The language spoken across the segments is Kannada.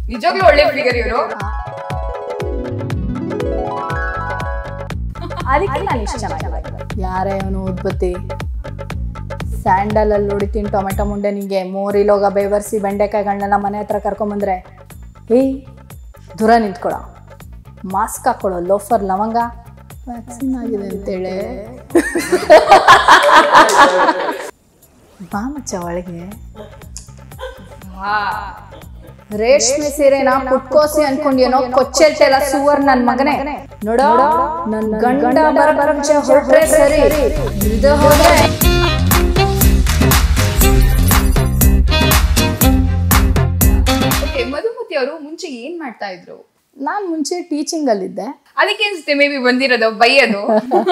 ನಿಜವಾಗ್ಲೂ ಒಳ್ಳೆ ಫಿಗರ್ ಇವರು ಅದಕ್ಕೆ ನಾನು ಇಷ್ಟ ಚೆನ್ನಾಗಿಲ್ಲ ಯಾರೇ ಅವನು ಉದ್ಬತ್ತಿ ಸ್ಯಾಂಡಲ್ ಅಲ್ಲಿ ಹೊಡಿತೀನಿ ಟೊಮೆಟೊ ಮುಂಡೆ ನಿಂಗೆ ಮೋರಿಲೋಗ ಬೇವರ್ಸಿ ಬೆಂಡೆಕಾಯಿಗಳನ್ನೆಲ್ಲ ಮನೆ ಹತ್ರ ಕರ್ಕೊಂಬಂದ್ರೆ ಏಯ್ ದೂರ ನಿಂತ್ಕೊಳ ಮಾಸ್ಕ್ ಹಾಕೊಳ್ಳೋ ಲೋಫರ್ ಲವಂಗ ವ್ಯಾಕ್ಸಿನ್ ಆಗಿದೆ ಅಂತೇಳಿ ಬಾ ಮಚ್ಚ ಒಳಗೆ ರೇಷ್ಮೆ ಸೀರೆನ ಪುಟ್ಕೋಸಿ ಅನ್ಕೊಂಡೇನೋ ಕೊಚ್ಚೆಲ್ಟೆಲ್ಲ ಸುವರ್ ನನ್ ಮಗನೇ ನೋಡೋ ನನ್ ಗಂಡ ಬರಬರಂಚೆ ಹೊರಟ್ರೆ ಸರಿ ಇಲ್ದೆ ಹೋದ್ರೆ ಓಕೆ ಮಧುಮತಿ ಅವರು ಮುಂಚೆ ಏನ್ ಮಾಡ್ತಾ ಇದ್ರು ನಾನ್ ಮುಂಚೆ ಟೀಚಿಂಗ್ ಅಲ್ಲಿದ್ದೆ ಅದಕ್ಕೆ ಅನ್ಸುತ್ತೆ ಮೇ ಬಿ ಬಂದಿರೋದು ಬೈಯೋದು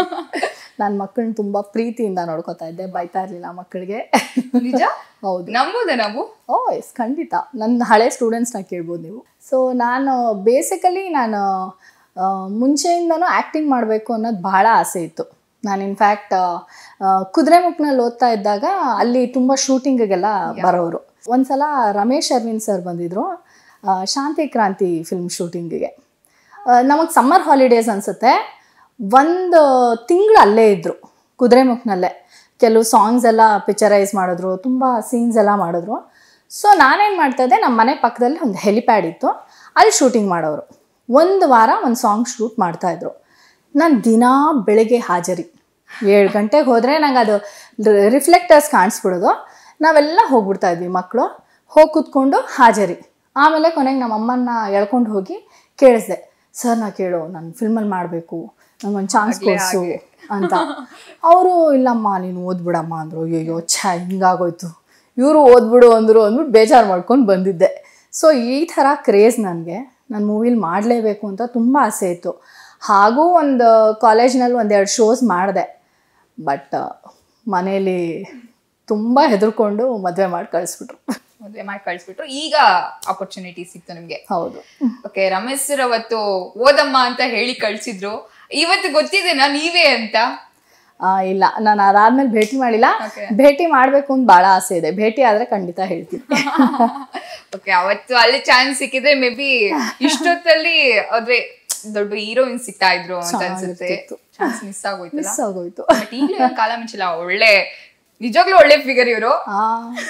ನನ್ನ ಮಕ್ಕಳನ್ನ ತುಂಬಾ ಪ್ರೀತಿಯಿಂದ ನೋಡ್ಕೊತಾ ಇದ್ದೆ ಬೈತಾ ಇರ್ಲಿಲ್ಲ ಮಕ್ಕಳಿಗೆ ನಿಜ ಹೌದು ನಂಬೋದ ನಾವು ಓ ಎಸ್ ಖಂಡಿತ ನನ್ನ ಹಳೆ ಸ್ಟೂಡೆಂಟ್ಸ್ನ ಕೇಳ್ಬೋದು ನೀವು ಸೊ ನಾನು ಬೇಸಿಕಲಿ ನಾನು ಆ, ಮುಂಚೆಯಿಂದನೂ ಆ್ಯಕ್ಟಿಂಗ್ ಮಾಡಬೇಕು ಅನ್ನೋದು ಭಾಳ ಆಸೆ ಇತ್ತು ನಾನು ಇನ್ಫ್ಯಾಕ್ಟ್ ಕುದುರೆಮುಖನಲ್ಲಿ ಓದ್ತಾ ಇದ್ದಾಗ ಅಲ್ಲಿ ತುಂಬ ಶೂಟಿಂಗಿಗೆಲ್ಲ ಬರೋರು ಒಂದ್ಸಲ ರಮೇಶ್ ಅರವಿಂದ್ ಸರ್ ಬಂದಿದ್ರು ಆ, ಶಾಂತಿ ಕ್ರಾಂತಿ ಫಿಲ್ಮ್ ಶೂಟಿಂಗಿಗೆ ನಮಗೆ ಸಮ್ಮರ್ ಹಾಲಿಡೇಸ್ ಅನಿಸುತ್ತೆ ಒಂದು ತಿಂಗಳು ಅಲ್ಲೇ ಇದ್ದರು ಕುದುರೆಮುಖನಲ್ಲೇ ಕೆಲವು ಸಾಂಗ್ಸ್ ಎಲ್ಲ ಪಿಕ್ಚರೈಸ್ ಮಾಡಿದ್ರು ತುಂಬ ಸೀನ್ಸ್ ಎಲ್ಲ ಮಾಡಿದ್ರು ಸೊ ನಾನೇನು ಮಾಡ್ತಾಯಿದ್ದೆ ನಮ್ಮ ಮನೆ ಪಕ್ಕದಲ್ಲಿ ಒಂದು ಹೆಲಿಪ್ಯಾಡ್ ಇತ್ತು ಅಲ್ಲಿ ಶೂಟಿಂಗ್ ಮಾಡೋರು ಒಂದು ವಾರ ಒಂದು ಸಾಂಗ್ ಶೂಟ್ ಮಾಡ್ತಾಯಿದ್ರು ನಾನು ದಿನಾ ಬೆಳಗ್ಗೆ ಹಾಜರಿ ಏಳು ಗಂಟೆಗೆ ಹೋದರೆ ನಂಗೆ ಅದು ರಿಫ್ಲೆಕ್ಟರ್ಸ್ ಕಾಣಿಸ್ಬಿಡೋದು ನಾವೆಲ್ಲ ಹೋಗ್ಬಿಡ್ತಾ ಇದ್ವಿ ಮಕ್ಕಳು ಹೋಗಿ ಕೂತ್ಕೊಂಡು ಹಾಜರಿ ಆಮೇಲೆ ಕೊನೆಗೆ ನಮ್ಮ ಅಮ್ಮನ್ನ ಎಳ್ಕೊಂಡು ಹೋಗಿ ಕೇಳಿಸ್ದೆ ಸರ್ ನಾ ಕೇಳು ನಾನು ಫಿಲ್ಮಲ್ಲಿ ಮಾಡಬೇಕು ನಂಗೊಂದು ಚಾನ್ಸ್ ಕೊಡಿಸು ಅಂತ ಅವರು ಇಲ್ಲಮ್ಮ ನೀನು ಓದ್ಬಿಡಮ್ಮ ಅಂದರು ಅಯ್ಯೋ ಛ ಹಿಂಗಾಗೋಯ್ತು ಇವರು ಓದ್ಬಿಡು ಅಂದರು ಅಂದ್ಬಿಟ್ಟು ಬೇಜಾರು ಮಾಡ್ಕೊಂಡು ಬಂದಿದ್ದೆ ಸೊ ಈ ಥರ ಕ್ರೇಜ್ ನನಗೆ ನಾನು ಮೂವಿಲಿ ಮಾಡಲೇಬೇಕು ಅಂತ ತುಂಬ ಆಸೆ ಇತ್ತು ಹಾಗೂ ಒಂದು ಕಾಲೇಜ್ನಲ್ಲಿ ಒಂದೆರಡು ಶೋಸ್ ಮಾಡಿದೆ ಬಟ್ ಮನೇಲಿ ತುಂಬ ಹೆದರ್ಕೊಂಡು ಮದುವೆ ಮಾಡಿ ಕಳಿಸ್ಬಿಟ್ರು ಮದ್ವೆ ಮಾಡಿ ಕಳ್ಸ್ಬಿಟ್ರು ಈಗ ಅಪರ್ಚುನಿಟಿ ಸಿಕ್ತು ನಿಮ್ಗೆ ಹೌದು ಓಕೆ ರಮೇಶ್ ಸರ್ ಅವತ್ತು ಓದಮ್ಮ ಅಂತ ಹೇಳಿ ಕಳ್ಸಿದ್ರು ಇವತ್ತು ಗೊತ್ತಿದೆನಾ ನೀವೇ ಅಂತ ಆ, ಇಲ್ಲ ನಾನು ಅದಾದ್ಮೇಲೆ ಭೇಟಿ ಮಾಡಿಲ್ಲ Okay. ಭೇಟಿ ಮಾಡಬೇಕು ಅಂತ ಭಾಳ ಆಸೆ ಇದೆ ಭೇಟಿ ಆದರೆ ಖಂಡಿತ ಹೇಳ್ತೀನಿ ಓಕೆ ಅವತ್ತು ಅಲ್ಲಿ ಚಾನ್ಸ್ ಸಿಕ್ಕಿದ್ರೆ ಮೇ ಬಿ ಇಷ್ಟೊತ್ತಲ್ಲಿ ಆದ್ರೆ ದೊಡ್ಡ ಹೀರೋಯಿನ್ ಸಿಗ್ತಾ ಇದ್ರು ಅಂತ ಅನ್ಸುತ್ತೆ ಚೆನ್ನಾಗಿರ್ತಿತ್ತು. ಚಾನ್ಸ್ ಮಿಸ್ ಆಗೋಯ್ತಲ್ಲ ಮಿಸ್ ಆಗೋಯ್ತು ಬಟ್ ಈಗಲೂ ಕಾಲ ಮಿಂಚಿಲ್ಲ ಒಳ್ಳೆ ನಿಜವಾಗ್ಲೂ ಒಳ್ಳೆ ಫಿಗರ್ ಇವರು ಆ,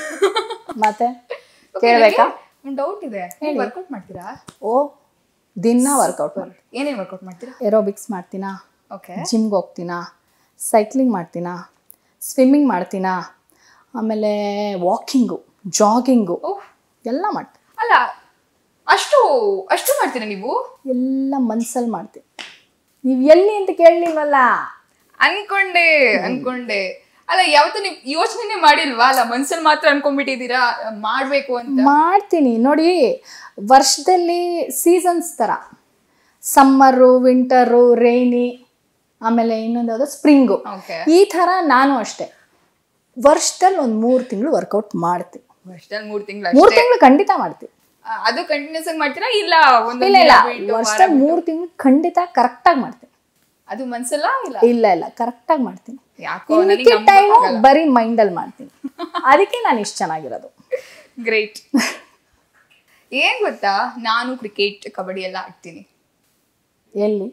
ಮತ್ತೆ ಕೇಳ್ಬೇಕಾ ಒಂದು ಡೌಟ್ ಇದೆ ವರ್ಕೌಟ್ ಮಾಡ್ತೀರಾ ಓ ದಿನ ವರ್ಕೌಟ್ ಮಾಡಿ ಏನೇನ್ ವರ್ಕೌಟ್ ಮಾಡ್ತೀರಾ ಏರೋಬಿಕ್ಸ್ ಮಾಡ್ತೀನಾ ಓಕೆ ಜಿಮ್ಗೆ ಹೋಗ್ತೀನಾ ಸೈಕ್ಲಿಂಗ್ ಮಾಡ್ತೀನಾ ಸ್ವಿಮ್ಮಿಂಗ್ ಮಾಡ್ತೀನಾ ಆಮೇಲೆ ವಾಕಿಂಗು ಜಾಗಿಂಗು ಓಹ್ ಎಲ್ಲ ಮಾಡ್ತೀನಿ ಅಲ್ಲ ಅಷ್ಟು ಅಷ್ಟು ಮಾಡ್ತೀರಾ ನೀವು ಎಲ್ಲ ಮನ್ಸಲ್ಲಿ ಮಾಡ್ತೀನಿ ನೀವು ಎಲ್ಲಿ ಅಂತ ಕೇಳಲಿಲ್ವಲ್ಲ ಅನ್ಕೊಂಡೆ ಅನ್ಕೊಂಡೆ ಅಲ್ಲ ಯಾವತ್ತೂ ನೀವು ಯೋಚನೆ ಮಾಡಿಲ್ವಾ ಅಲ್ಲ ಮನ್ಸಲ್ಲಿ ಮಾತ್ರ ಅನ್ಕೊಂಡ್ಬಿಟ್ಟಿದ್ದೀರಾ ಮಾಡ್ಬೇಕು ಅಂತ ಮಾಡ್ತೀನಿ ನೋಡಿ ವರ್ಷದಲ್ಲಿ ಸೀಸನ್ಸ್ ಥರ ಸಮ್ಮರು ವಿಂಟರು ರೈನಿ ಆಮೇಲೆ ಇನ್ನೊಂದು ಯಾವುದು ಸ್ಪ್ರಿಂಗು ಓಕೆ ಈ ಥರ ನಾನು ಅಷ್ಟೇ ವರ್ಷದಲ್ಲಿ ಒಂದು ಮೂರು ತಿಂಗಳು ವರ್ಕೌಟ್ ಮಾಡ್ತೀನಿ ವರ್ಷದಲ್ಲಿ ಮೂರ್ ತಿಂಗಳು ಮೂರು ತಿಂಗಳು ಖಂಡಿತ ಮಾಡ್ತೀನಿ ಅದು ಕಂಟಿನ್ಯೂಸ್ ಆಗಿ ಮಾಡ್ತೀರಾ ಇಲ್ಲ ಒಂದು ಇಲ್ಲ ಇಲ್ಲ ವರ್ಷದಲ್ಲಿ ಮೂರು ತಿಂಗಳು ಖಂಡಿತ ಕರೆಕ್ಟಾಗಿ ಮಾಡ್ತೀನಿ ಅದು ಮನ್ಸಲ್ಲ ಇಲ್ಲ ಇಲ್ಲ ಇಲ್ಲ ಕರೆಕ್ಟಾಗಿ ಮಾಡ್ತೀನಿ ಯಾಕೋ ನನಗೆ ಟೈಮು ಬರೀ ಮೈಂಡಲ್ಲಿ ಮಾಡ್ತೀನಿ ಅದಕ್ಕೆ ನಾನು ಇಷ್ಟು ಚೆನ್ನಾಗಿರೋದು ಗ್ರೇಟ್ ಏನ್ ಗೊತ್ತಾ ನಾನು ಕ್ರಿಕೆಟ್ ಕಬಡ್ಡಿ ಎಲ್ಲ ಆಡ್ತೀನಿ ಎಲ್ಲಿ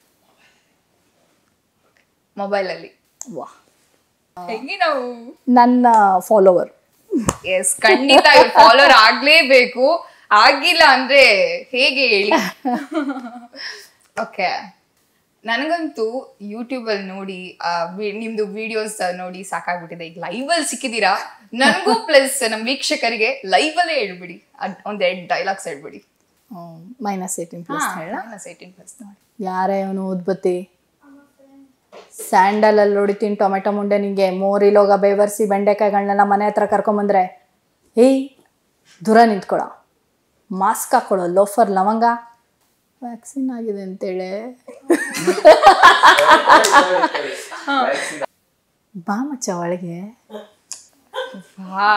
ಮೊಬೈಲ್ ಅಲ್ಲಿ ವಾ ಹೆಂಗೆ ನಾವು ನನ್ನ ಫಾಲೋವರ್ ಎಸ್ ಖಂಡಿತ ಫಾಲೋವರ್ ಆಗ್ಲೇಬೇಕು ಆಗಿಲ್ಲ ಅಂದ್ರೆ ಹೇಗೆ ಹೇಳಿ ಓಕೆ ನನಗಂತೂ ಯೂಟ್ಯೂಬ್ ಅಲ್ಲಿ ನೋಡಿ ಆ, ವಿ- ನಿಮ್ದು ವಿಡಿಯೋಸ್ ನೋಡಿ ಸಾಕಾಗ್ಬಿಟ್ಟಿದೆ ಈಗ ಲೈವ್ ಅಲ್ಲಿ ಸಿಕ್ಕಿದೀರಾ ನನಗೂ ಪ್ಲಸ್ ನಮ್ಮ ವೀಕ್ಷಕರಿಗೆ ಲೈವ್ ಅಲ್ಲೇ ಹೇಳ್ಬಿಡಿ ಅದ್- ಒಂದ್ ಎರಡ್ ಡೈಲಾಗ್ಸ್ ಹೇಳ್ಬಿಡಿ ಮೈನಸ್ ಏಯ್ಟೀನ್ ಪ್ಲಸ್ ಹೇಳ ಏಯ್ಟೀನ್ ಪ್ಲಸ್ ಯಾರೇ ಅವನು ಉದ್ಬತ್ತಿ ಸ್ಯಾಂಡಲ್ ಅಲ್ಲಿ ಹೊಡಿತೀನಿ ಟೊಮೆಟೊ ಮುಂಡೆ ನಿಂಗೆ ಮೋರಿಲೋಗ ಬೇವರ್ಸಿ ಬೆಂಡೆಕಾಯಿಗಳನ್ನೆಲ್ಲ ಮನೆ ಹತ್ರ ಕರ್ಕೊಂಬಂದ್ರೆ ಏಯ್ ದೂರ ನಿಂತ್ಕೊಳ ಮಾಸ್ಕ್ ಹಾಕೊಳ್ಳೋ ಲೋಫರ್ ಲವಂಗ ವ್ಯಾಕ್ಸಿನ್ ಆಗಿದೆ ಅಂತೇಳಿ ಬಾ ಮಚ್ಚ ಒಳಗೆ ವಾ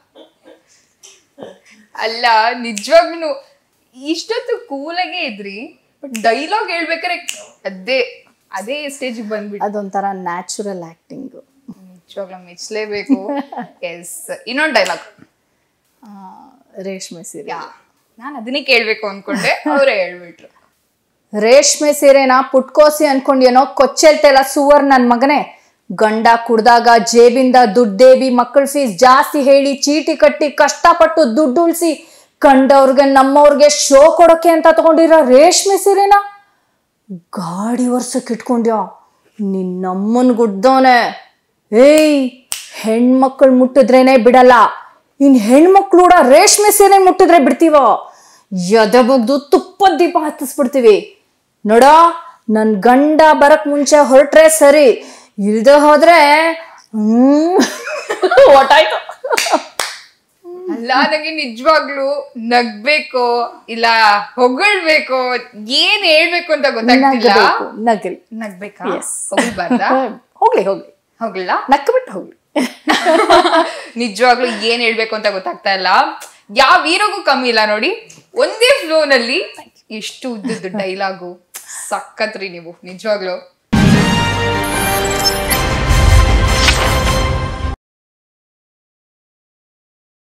ಅಲ್ಲ ನಿಜವಾಗ್ಲೂ ಇಷ್ಟೊತ್ತು ಕೂಲಾಗೆ ಇದ್ರಿ ಬಟ್ ಡೈಲಾಗ್ ಹೇಳ್ಬೇಕಾರೆ ಅದೇ ಅದೇ ಸ್ಟೇಜ್ ಬಂದ್ಬಿಟ್ಟು ಅದೊಂಥರ ನ್ಯಾಚುರಲ್ ಆ್ಯಕ್ಟಿಂಗು ನಿಜವಾಗ್ಲೂ ಮೆಚ್ಚಲೇಬೇಕು ಎಸ್ ಇನ್ನೊಂದು ಡೈಲಾಗ್ ರೇಷ್ಮೆ ಸೀರೆ ಯಾ ನಾನು ಅದನ್ನೇ ಕೇಳ್ಬೇಕು ಅನ್ಕೊಂಡೆ ಅವರೇ ಹೇಳ್ಬಿಟ್ರು ರೇಷ್ಮೆ ಸೀರೆನ ಪುಟ್ಕೋಸಿ ಅನ್ಕೊಂಡೇನೋ ಕೊಚ್ಚೆಲ್ತೆಲ್ಲ ಸುವರ್ ನನ್ ಮಗನೇ ಗಂಡ ಕುಡ್ದಾಗ ಜೇಬಿಂದ ದುಡ್ಡೇಬಿ ಮಕ್ಕಳ ಫೀಸ್ ಜಾಸ್ತಿ ಹೇಳಿ ಚೀಟಿ ಕಟ್ಟಿ ಕಷ್ಟಪಟ್ಟು ದುಡ್ಡು ಉಳಿಸಿ ಕಂಡವ್ರಿಗೆ ನಮ್ಮವ್ರಿಗೆ ಶೋ ಕೊಡೋಕೆ ಅಂತ ತಗೊಂಡಿರೋ ರೇಷ್ಮೆ ಸೀರೆನ ಗಾಡಿ ವರ್ಷಕ್ಕೆ ಇಟ್ಕೊಂಡ್ಯಾ ನಿನ್ನಮ್ಮನ್ ಗುಡ್ದವನೆ ಏಯ್ ಹೆಣ್ಮಕ್ಳು ಮುಟ್ಟಿದ್ರೇನೆ ಬಿಡಲ್ಲ ಇನ್ ಹೆಣ್ಮಕ್ಳು ಕೂಡ ರೇಷ್ಮೆ ಸೀರೆ ಮುಟ್ಟಿದ್ರೆ ಬಿಡ್ತೀವ ಎದೆ ಬಗ್ದು ತುಪ್ಪದ ದೀಪ ಹತ್ತಿಸ್ಬಿಡ್ತೀವಿ ನೋಡ ನನ್ ಗಂಡ ಬರಕ್ ಮುಂಚೆ ಹೊರಟ್ರೆ ಸರಿ ಇಲ್ದೆ ಹೋದ್ರೆ ಹ್ಮ್ ಒಟ್ಟಾಯ್ತು ಅಲ್ಲ ನಂಗೆ ನಿಜವಾಗ್ಲು ನಗ್ಬೇಕು ಇಲ್ಲ ಹೊಗಳ್ಬೇಕು ಏನ್ ಹೇಳ್ಬೇಕು ಅಂತ ಗೊತ್ತಾಗ್ತಿಲ್ಲ ನಗಬೇಕು ನಗರಿ ನಗ್ಬೇಕಾ Yes. ಹೊಗಳ್ಬಾರ್ದಾ ಹೋಗ್ಲಿ ಹೋಗ್ಲಿ ಹೋಗ್ಲಾ ನಕ್ಕಬಿಟ್ಟು ಹೋಗ್ಲಿ ನಿಜವಾಗ್ಲೂ ಏನ್ ಹೇಳ್ಬೇಕು ಅಂತ ಗೊತ್ತಾಗ್ತಾ ಇಲ್ಲ ಯಾವ ಹೀರೋಗೂ ಕಮ್ಮಿ ಇಲ್ಲ ನೋಡಿ ಒಂದೇ ಫ್ಲೋ ನಲ್ಲಿ ಎಷ್ಟು ಉದ್ದದ್ದು ಡೈಲಾಗು ಸಕ್ಕತ್ರಿ ನೀವು ನಿಜವಾಗ್ಲು